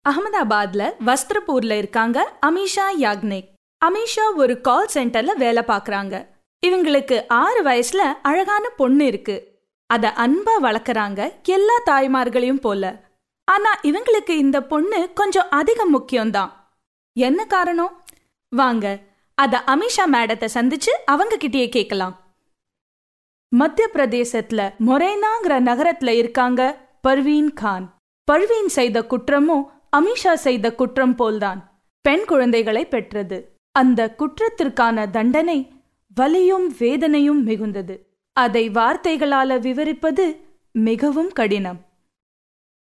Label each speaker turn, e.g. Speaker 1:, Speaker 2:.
Speaker 1: அகமதாபாத்ல வஸ்திரப்பூர்ல இருக்காங்க அமீஷா யாக்னிக் அமீஷா ஒரு கால் சென்டர்ல வேலை பார்க்கறாங்க இவங்களுக்கு ஆறு வயசுல அழகான பொண்ணு இருக்கு அத அன்பா வளர்க்கறாங்க எல்லா தாய்மார்களையும் போல ஆனா இவங்களுக்கு இந்த பொண்ணு கொஞ்சம் அதிக முக்கியம்தான் என்ன காரணம் வாங்க அத அமிஷா மேடத்தை சந்திச்சு அவங்க கிட்டயே கேட்கலாம் மத்திய பிரதேசத்துல மொரேனாங்கிற நகரத்துல இருக்காங்க பர்வீன் கான் பர்வீன் செய்த குற்றமும் அமிஷா செய்த குற்றம் போல்தான் பெண் குழந்தைகளை பெற்றது அந்த குற்றத்திற்கான தண்டனை வலியும் வேதனையும் மிகுந்தது அதை வார்த்தைகளால விவரிப்பது மிகவும் கடினம்